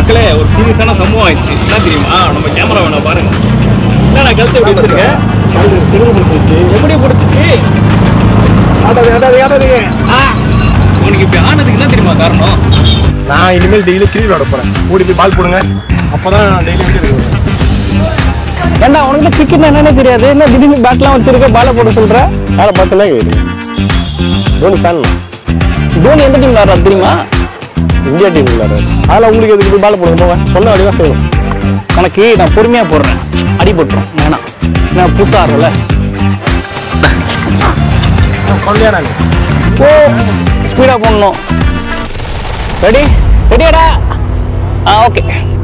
மக்களே ஒரு சீரியஸான சம்பவம் ஆயிடுச்சு என்ன தெரியுமா நம்ம கேமரா வேணா பாருங்க என்ன நான் கழுத்து எப்படி வச்சிருக்கேன் சிறும பிடிச்சிருச்சு எப்படி பிடிச்சிச்சு ஆடாது ஆடாது ஆடாதுங்க ஆ உனக்கு இப்படி ஆனதுக்கு என்ன தெரியுமா காரணம் நான் இனிமேல் டெய்லி கிரிக்கெட் விளாட போறேன் ஓடி போய் பால் போடுங்க அப்பதான் டெய்லி வந்து ஏண்டா உனக்கு கிரிக்கெட் என்னன்னு தெரியாது என்ன திடீர்னு பேட்லாம் வச்சிருக்க பால போட சொல்ற வேலை பார்த்தனே கேட்குது தோனி ஃபேன் தோனி எந்த டீம் விளாடுறா தெரியுமா இந்தியா டீம் விளாடுறாரு அதில் உங்களுக்கு எதுக்கு போய் பால் போடுங்க போங்க சொன்ன வழி தான் செய்யணும் உனக்கு நான் பொறுமையா போடுறேன் அடிபட்டுரும் வேணாம் நான் புதுசா ஆடுறல குழந்தையா நான் ஓ ஸ்பீடா போடணும் ரெடி ரெடியாடா ஆ ஓகே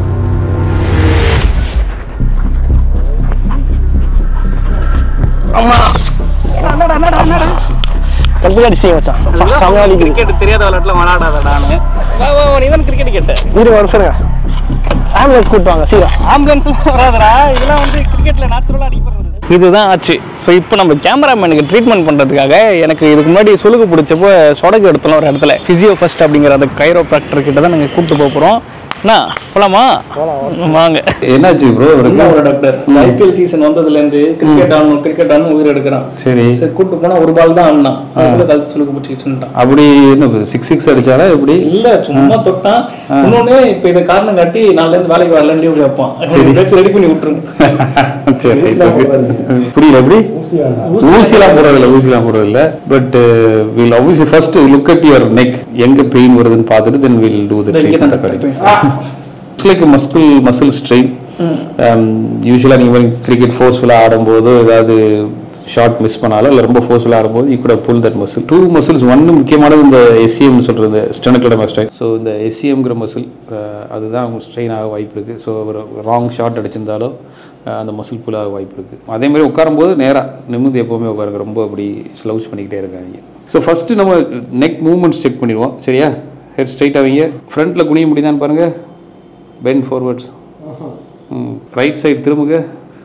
அம்மா கடுப்பு அடிச்சு வச்சான் சமாளிக்கு கிரிக்கெட் தெரியாத விளையாட்டுல விளையாடாதடான்னு நீ தான் கிரிக்கெட் கேட்ட இரு வருஷங்க ஆம்புலன்ஸ் கூட்டுவாங்க சீக்கிரம் ஆம்புலன்ஸ்லாம் வராதடா இதெல்லாம் வந்து கிரிக்கெட்ல நேச்சுரலா அடிப்படுறது இதுதான் ஆச்சு ஸோ இப்போ நம்ம கேமராமேனுக்கு ட்ரீட்மெண்ட் பண்ணுறதுக்காக எனக்கு இதுக்கு முன்னாடி சுளுக்கு பிடிச்சப்போ சொடக்கு எடுத்தோம் ஒரு இடத்துல ஃபிசியோ ஃபர்ஸ்ட் அப்படிங்கிற அந்த கைரோப்ராக்டர் கிட்ட தான் நாங்கள் கூப்பிட்டு போக போகிறோம் என்ன போலாமா வாங்க என்னாச்சு ப்ரோ என்ன அவருக்கு ஒரு டாக்டர் ஐபிஎல் சீசன் வந்ததுல இருந்து கிரிக்கெட் ஆடணும் கிரிக்கெட் ஆடணும் உயிர் எடுக்கிறான் சரி சரி கூட்டு போனா ஒரு பால் தான் ஆடினான் அதுக்குள்ள கழுத்து சுளுக்கு பிடிச்சிக்கிச்சுட்டான் அப்படி என்ன சிக்ஸ் சிக்ஸ் அடிச்சாரா எப்படி இல்ல சும்மா தொட்டான் இன்னொன்னு இப்ப இதை காரணம் காட்டி நாளைல இருந்து வேலைக்கு வரல லீவ் கேட்பான் சரி. ரெடி பண்ணி விட்டுருங்க சரி புரியல எப்படி ஊசிலாம் போடுறதில்ல ஊசிலாம் போடுறதில்ல but will obviously first look at your neck எங்க பெயின் வருதுன்னு பார்த்துட்டு then will do the treatment according like muscle muscle strain யூஸ்வலாக நீங்கள் கிரிக்கெட் ஃபோர்ஸ்ஃபுல்லாக ஆடும்போது ஏதாவது ஷார்ட் மிஸ் பண்ணாலும் இல்லை ரொம்ப ஃபோர்ஸ்ஃபுல்லாக ஆடும்போது யூ கூட pull that muscle to muscles ஒன்று முக்கியமானது இந்த எஸ்சிஎம் சொல்கிறது இந்த ஸ்டெனக்லடம் ஸ்ட்ரைன் ஸோ இந்த எஸ்சிஎம்ங்கிற மசில் அதுதான் அவங்க ஸ்ட்ரெயின் ஆக வாய்ப்பு இருக்குது ஸோ ஒரு ராங் ஷாட் அடிச்சிருந்தாலோ அஹ், அந்த மசில் புல் ஆக வாய்ப்பு இருக்குது அதே மாதிரி உட்காரும்போது நேராக நிமிந்து எப்போவுமே உட்காருங்க ரொம்ப அப்படி ஸ்லவுச் பண்ணிக்கிட்டே இருக்காங்க ஸோ ஃபஸ்ட்டு நம்ம நெக் மூவ்மெண்ட்ஸ் செக் பண்ணிடுவோம் சரியா ஹெட் ஸ்ட்ரைட் ஆவீங்க ஃப்ரண்ட்டில் குனிய முடியுதான்னு பாருங்கள் பென் ஃபார்வர்ட்ஸ் ரைட் சைடு திரும்புங்க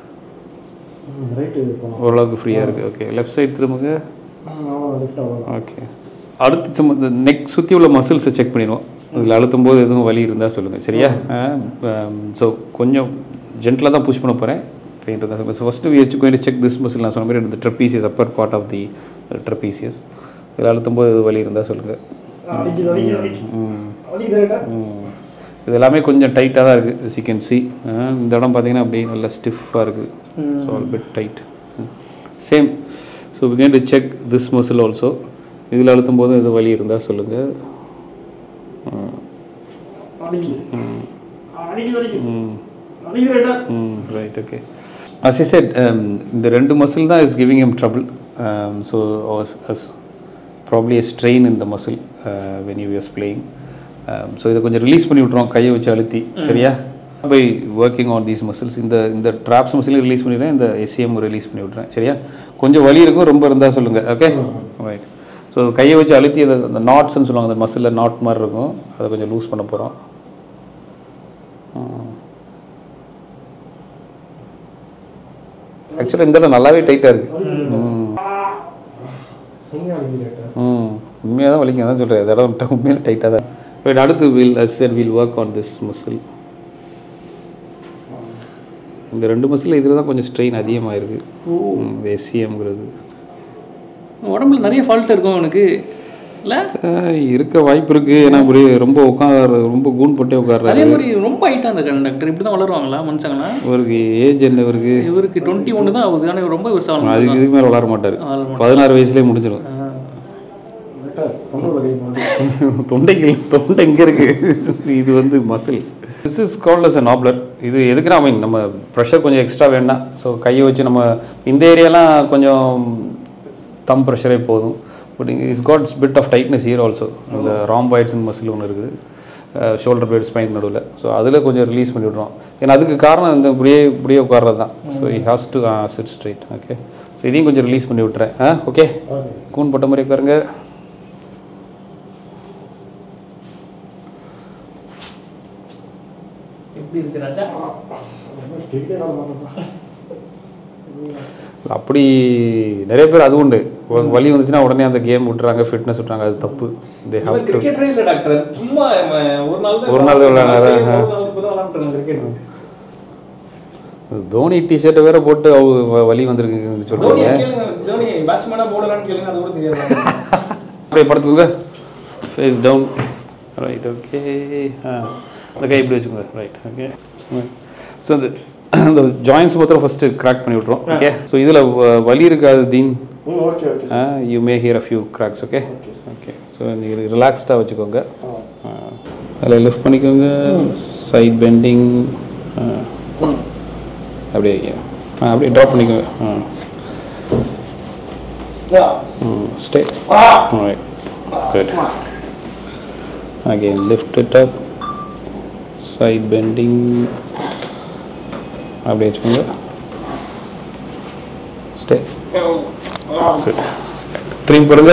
ஓரளவுக்கு ஃப்ரீயாக இருக்குது ஓகே லெஃப்ட் சைடு திரும்புங்க ஓகே அடுத்து சும்மா இந்த நெக் சுற்றி உள்ள மசில்ஸை செக் பண்ணிடுவோம் இதில் அழுத்தும் போது எதுவும் வலி இருந்தால் சொல்லுங்கள் சரியா ஸோ கொஞ்சம் ஜென்டலாக தான் புஷ் பண்ண போகிறேன் பெயின் தான் சொல்லுங்கள் ஸோ ஃபஸ்ட்டு வி ஹெச் கோயின் செக் திஸ் மசில் நான் சொன்ன மாதிரி இந்த trapezius upper part of the trapezius இதில் அழுத்தும் போது எதுவும் வலி இருந்தால் சொல்லுங்கள் ம். இது எல்லாமே கொஞ்சம் டைட்டாக தான் இருக்குது சி கேன் சி இந்த இடம் பார்த்தீங்கன்னா அப்படியே நல்லா ஸ்டிஃபாக இருக்குது so all bit tight same so we going to check this muscle also இதில் அழுத்தும் போது எது வலி இருந்தால் சொல்லுங்கள் hmm right okay as I said um, இந்த ரெண்டு மசில் தான் is giving him trouble um, so was, as probably a strain in the muscle uh, when he was playing um, so இதை கொஞ்சம் ரிலீஸ் பண்ணி விட்ருவோம் கையை வச்சு அழுத்தி சரியா by working on these muscles இந்த இந்த ட்ராப்ஸ் மசிலையும் ரிலீஸ் பண்ணிடுறேன் இந்த எஸ்சிஎம் ரிலீஸ் பண்ணி விட்றேன் சரியா கொஞ்சம் வலி இருக்கும் ரொம்ப இருந்தால் சொல்லுங்கள் ஓகே ரைட் ஸோ கையை வச்சு அழுத்தி அந்த அந்த நாட்ஸ்ன்னு சொல்லுவாங்க அந்த மசிலில் நாட் மாதிரி இருக்கும் அதை கொஞ்சம் லூஸ் பண்ண போகிறோம் ஆக்சுவலாக இந்த இடம் நல்லாவே டைட்டாக இருக்குது ம் ம் உண்மையாக தான் வலிக்கும் அதான் சொல்கிறேன் இந்த இடம் உண்மையில டைட்டாக தான் ரைட் அடுத்து will sir will work on this muscle இந்த ரெண்டு மசில் இதில் தான் கொஞ்சம் ஸ்ட்ரெயின் அதிகமாக இருக்குது எஸ்சிஎம்ங்கிறது உடம்புல நிறைய ஃபால்ட் இருக்கும் அவனுக்கு இல்ல இருக்க வாய்ப்பு இருக்குது ஏன்னா இப்படி ரொம்ப உட்கார ரொம்ப கூன் போட்டே அதே உட்கார்றாரு மாதிரி ரொம்ப ஹைட்டா அந்த கண்டக்டர் இப்படி தான் வளருவாங்களா மனுஷங்களா இவருக்கு ஏஜ் என்ன இவருக்கு இவருக்கு டுவெண்ட்டி ஒன்று தான் ஆகுது ஆனால் இவர் ரொம்ப விவசாயம் அதுக்கு இதுக்கு மேலே விளாட மாட்டார் விளாட பதினாறு வயசுலேயே முடிஞ்சிடும் தொண்டைக்கு தொண்டை எங்கே இருக்கு இது வந்து muscle this is called as a நாப்லர் இது எதுக்குன்னா ஐ மீன் நம்ம ப்ரெஷர் கொஞ்சம் எக்ஸ்ட்ரா வேண்டாம் ஸோ கையை வச்சு நம்ம இந்த ஏரியாலாம் கொஞ்சம் தம் ப்ரெஷரே போதும் but is got bit of tightness here also இந்த ராம்பாய்ட்ஸ் மசில் ஒன்று இருக்குது ஷோல்டர் பிளேட் ஸ்பைன் நடுவில் ஸோ அதில் கொஞ்சம் ரிலீஸ் பண்ணி விட்றோம் ஏன்னா அதுக்கு காரணம் இந்த இப்படியே இப்படியே உட்கார்றது தான் so he has to sit straight okay so இதையும் கொஞ்சம் ரிலீஸ் பண்ணி விட்டுறேன் ஆ ஓகே கூன் போட்ட மாதிரி உட்காருங்க எப்படி இருக்கு ராஜா அப்படி நிறைய பேர் அது உண்டு வ- வலி வந்துச்சுன்னா உடனே அந்த கேம் விட்டுறாங்க ஃபிட்னஸ் விட்டுறாங்க அது தப்பு தே ஹாவ் டு கிரிக்கெட்டரே இல்ல டாக்டர் சும்மா ம- ஒரு நாள் தான் ஒரு நாள் தான் விளையாடுனாரா? ஒரு நாள் இப்பதான் விளையாண்டுருக்காங்க கிரிக்கெட் தோனி டிஷர்ட்டை வேற போட்டு அவ வ- வலி வந்திருக்குன்னு தோனி சொல்றாங்க கேளுங்க தோனி பேட்ஸ்மேனா போடலான்னு கேளுங்க அது கூட தெரியாது அப்படியே படுத்துக்கோங்க ஃபேஸ் டவுன் ரைட் ஓகே ஆ அந்த கை இப்படி வச்சுக்கோங்க ரைட் ஓகே ஸோ இந்த இந்த ஜாயின்ஸ் மாத்திரம் ஃபஸ்ட்டு கிராக் பண்ணி விட்ருவோம் ஓகே ஸோ இதில் வலி இருக்காது then okay okay you may hear a few cracks okay okay so நீங்கள் ரிலாக்ஸ்டாக வச்சுக்கோங்க அதில் லிஃப்ட் பண்ணிக்கோங்க சைட் பெண்டிங் அப்படியே வைங்க. ஆ அப்படியே ட்ராப் பண்ணிக்கோங்க stay right good again lift it up side bending அப்படியே வச்சுக்கோங்க ஸ்டே குட் திரும்பி பாருங்க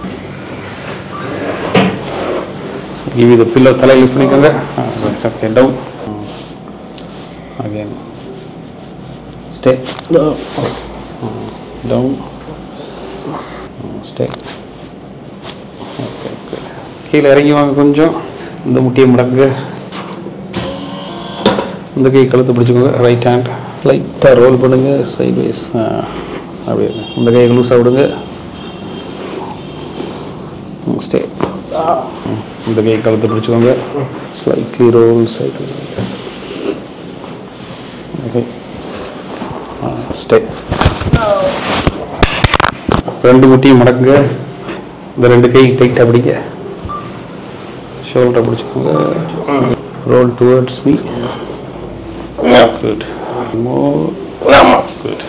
give you the pillow தலை லிஃப்ட் பண்ணிக்கோங்க okay down again stay down stay okay okay கீழே இறங்கி வாங்க கொஞ்சம் இந்த முட்டியை மடக்குங்க இந்த கை கழுத்து பிடிச்சிக்கோங்க ரைட் ஹேண்ட் லைட்டாக ரோல் பண்ணுங்க சைட் வைஸ் அப்படியே இந்த கையை லூஸாக விடுங்க ஸ்டே இந்த கை கழுத்து பிடிச்சிக்கோங்க slightly roll side wise okay stay ரெண்டு முட்டியும் மடக்குங்க இந்த ரெண்டு கை டைட்டாக பிடிக்க ஷோல்டரை பிடிச்சிக்கோங்க roll towards me good more good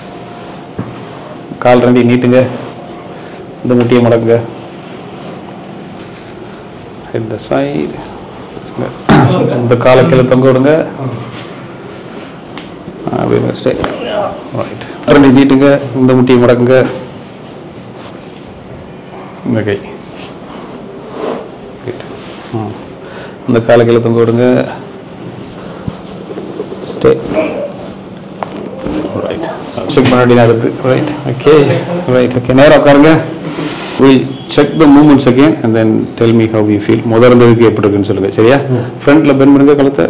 கால் ரெண்டையும் நீட்டுங்க இந்த முட்டியை மடக்குங்க ஹெட் த சைடு இந்த காலை கீழே தொங்க விடுங்க அப்படியே ஸ்டே ரைட் ரெண்டு நீட்டுங்க இந்த முட்டியை மடக்குங்க இந்த கை Good. ம். இந்த காலை கீழே தொங்க விடுங்க ஸ்டே ரைட் செக் பண்ண வேண்டியதாக இருக்குது ரைட் ஓகே ரைட் ஓகே நேராக உட்காருங்க will check the movements again and then tell me how you feel முதல் இருந்ததுக்கு எப்படி இருக்குன்னு சொல்லுங்கள் சரியா ஃப்ரண்ட்டில் பெண்ட் பண்ணுங்க கழுத்தை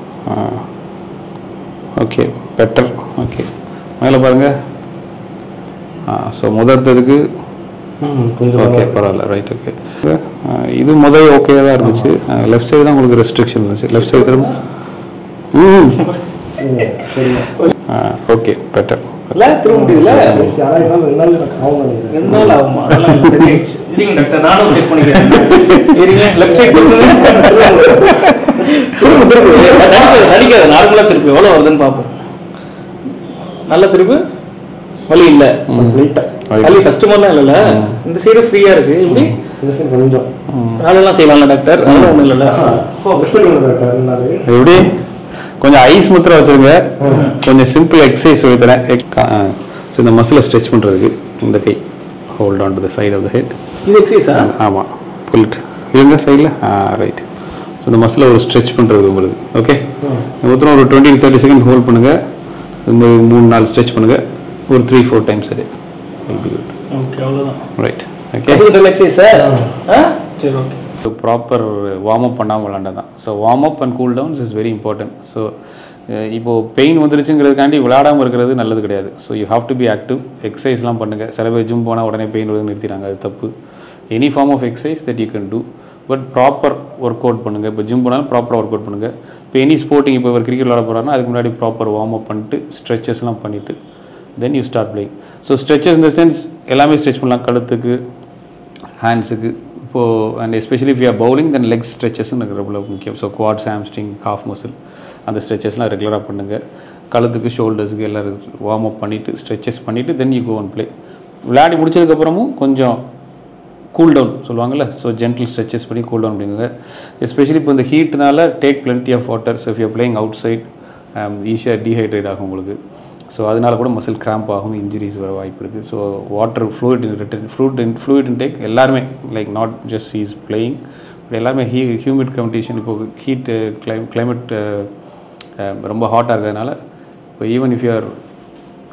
ஓகே பெட்டர் ஓகே மேலே பாருங்க ஆ ஸோ முதல் இருந்ததுக்கு ஓகே பரவாயில்ல ரைட் ஓகே இது முதல் ஓகே தான் இருந்துச்சு லெஃப்ட் சைடு தான் உங்களுக்கு ரெஸ்ட்ரிக்ஷன் இருந்துச்சு லெஃப்ட் சைடு திரும்ப ம் ஓகே பெட்டர் இல்ல திரும்ப முடியல ரெண்டு நாள் எனக்கு ஆகும் நினைக்கிறேன் ரெண்டு நாள் ஆகுமா அதெல்லாம் இல்ல, சரியாயிடுச்சு. இருங்க டாக்டர் நானும் செக் பண்ணிக்கிறேன் இருங்க லெஃப்ட் சைடு திரும்ப திரும்ப நடிக்காத நார்மலா திருப்பி எவ்வளவு வருதுன்னு பார்ப்போம் நல்ல திருப்பு வலி இல்ல லைட்டா வலி கஸ்டமர்லாம் இல்லைல்ல இந்த சைடு ஃப்ரீயா இருக்கு இப்படி இந்த சைடு கொஞ்சம் வேலையெல்லாம் செய்யலாம்ல டாக்டர் அதெல்லாம் ஒண்ணும் இல்லைல்ல எப்படி டாக்டர் ரெண்டு நாள் எப்படி கொஞ்சம் ஐஸ் முத்திரம் வச்சிருங்க கொஞ்சம் சிம்பிள் எக்ஸசைஸ் சொல்லித்தரேன் ஸோ இந்த மசிலை ஸ்ட்ரெச் பண்ணுறதுக்கு இந்த கை hold on to the side of the head இது எக்ஸசைஸா ஆமாம் புல்ட் இருங்க சைடில் ஆ ரைட் ஸோ இந்த மசிலை ஒரு ஸ்ட்ரெச் பண்ணுறது உங்களுக்கு ஓகே மொத்தம் ஒரு டுவெண்ட்டி தேர்ட்டி செகண்ட் ஹோல்ட் பண்ணுங்கள் இந்த மூணு நாலு ஸ்ட்ரெச் பண்ணுங்கள் ஒரு த்ரீ ஃபோர் டைம்ஸ் அது வில் பி குட் ஓகே அவ்வளவுதான் ரைட் ஓகே அது எக்ஸசைஸா சரி ஓகே ப்ராப்பர் வார்ம் அப் பண்ணாமல் விளாண்டா தான் so warm up and cool downs is very important so இப்போது பெயின் வந்துருச்சுங்கிறதுக்காண்டி விளையாடாமல் இருக்கிறது நல்லது கிடையாது so you have to be active எக்ஸசைஸ்லாம் பண்ணுங்கள் சில பேர் ஜிம் போனால் உடனே பெயின் வருது நிறுத்திடுறாங்க அது தப்பு any form of exercise that you can do but proper work out பண்ணுங்கள் இப்போ ஜிம் போனாலும் ப்ராப்பராக ஒர்க் அவுட் பண்ணுங்கள் இப்போ எனி ஸ்போர்ட்டிங் இப்போ ஒரு கிரிக்கெட் விளாட போகிறாருன்னா அதுக்கு முன்னாடி ப்ராப்பர் வார்ம் அப் பண்ணிட்டு ஸ்ட்ரெச்சஸ்லாம் பண்ணிவிட்டு then you start playing so stretches இந்த சென்ஸ் எல்லாமே ஸ்ட்ரெச் பண்ணலாம் கழுத்துக்கு ஹேண்ட்ஸுக்கு இப்போது and especially if you bowling then leg ஸ்ட்ரெச்சஸ்னு எனக்கு ரொம்ப முக்கியம் so quads hamstring calf muscle அந்த ஸ்ட்ரெச்சஸ்லாம் ரெகுலராக பண்ணுங்கள் கழுத்துக்கு ஷோல்டர்ஸுக்கு எல்லாம் வார்ம் அப் பண்ணிவிட்டு ஸ்ட்ரெச்சஸ் பண்ணிவிட்டு then you go and play விளையாடி முடிச்சதுக்கப்புறமும் கொஞ்சம் கூல் டவுன் சொல்லுவாங்கல்ல ஸோ ஜென்டில் ஸ்ட்ரெச்சஸ் பண்ணி கூல் டவுன் அப்படிங்க எஸ்பெஷலி இப்போ இந்த ஹீட்னால take plenty of water so if you playing outside ஈஸியாக டீஹைட்ரேட் ஆகும் உங்களுக்கு ஸோ அதனால கூட மசில் கிராம்ப் ஆகும் இன்ஜுரிஸ் வர வாய்ப்பு இருக்குது so water fluid written fluid in fluid intake எல்லாருமே like not just is playing but எல்லாருமே ஹீ ஹியூமிட் கண்டிஷன் இப்போ ஹீட்டு கிளைம் கிளைமேட் ரொம்ப ஹாட்டாக இருக்கிறதுனால இப்போ even if you're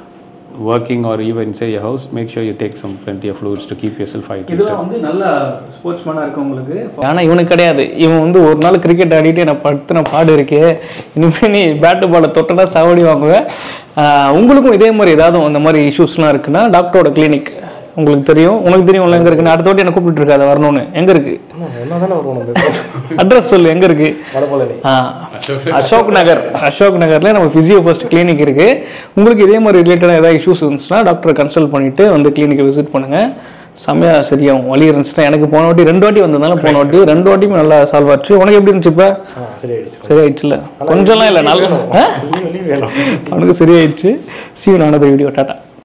working or even inside your house, make sure you take some plenty of fluids to keep yourself hydrated. இதெல்லாம் வந்து நல்ல ஸ்போர்ட்ஸ்மேனாக இருக்கு உங்களுக்கு ஆனால் இவனுக்கு கிடையாது இவன் வந்து ஒரு நாள் கிரிக்கெட் ஆடிட்டு நான் படுத்துன பாடு இருக்கே இனிமேல் நீ பேட்டு பாலை தொட்டனா சாவடி வாங்குவேன் ஆஹ் உங்களுக்கும் இதே மாதிரி ஏதாவது அந்த மாதிரி இஷ்யூஸ்லாம் இருக்குன்னா டாக்டரோட கிளினிக் உங்களுக்கு தெரியும் உனக்கு தெரியும் உள்ள எங்கே இருக்குன்னு அடுத்த வாட்டி என்ன கூப்பிட்டு இருக்காது வரணும்னு எங்கே இருக்கு என்ன தானே வரும் நம்ம அட்ரஸ் சொல்லு எங்கே இருக்கு வடபழனி ஆ, அசோக் நகர் அசோக் நகர்ல நம்ம பிசியோ ஃபர்ஸ்ட் கிளினிக் இருக்கு உங்களுக்கு இதே மாதிரி ரிலேட்டடாக ஏதாவது இஷ்யூஸ் இருந்துச்சுன்னா டாக்டரை கன்சல்ட் பண்ணிட்டு வந்து கிளினிக்கை விசிட் பண்ணுங்க செம்மையா சரியாகும் வலி இருந்துச்சுன்னா எனக்கு போன வாட்டி ரெண்டு வாட்டி வந்ததுனால போன வாட்டி ரெண்டு வாட்டியும் நல்லா சால்வ் ஆச்சு உனக்கு எப்படி இருந்துச்சு இப்போ ஆ சரியாயிடுச்சு சரியாயிடுச்சுல கொஞ்சம்லாம் இல்லை நல்லா ஆ? வெளியே வெளியே வேணும் அவனுக்கு சரியாயிடுச்சு சீவன் ஆனது வீடியோ டாட்டா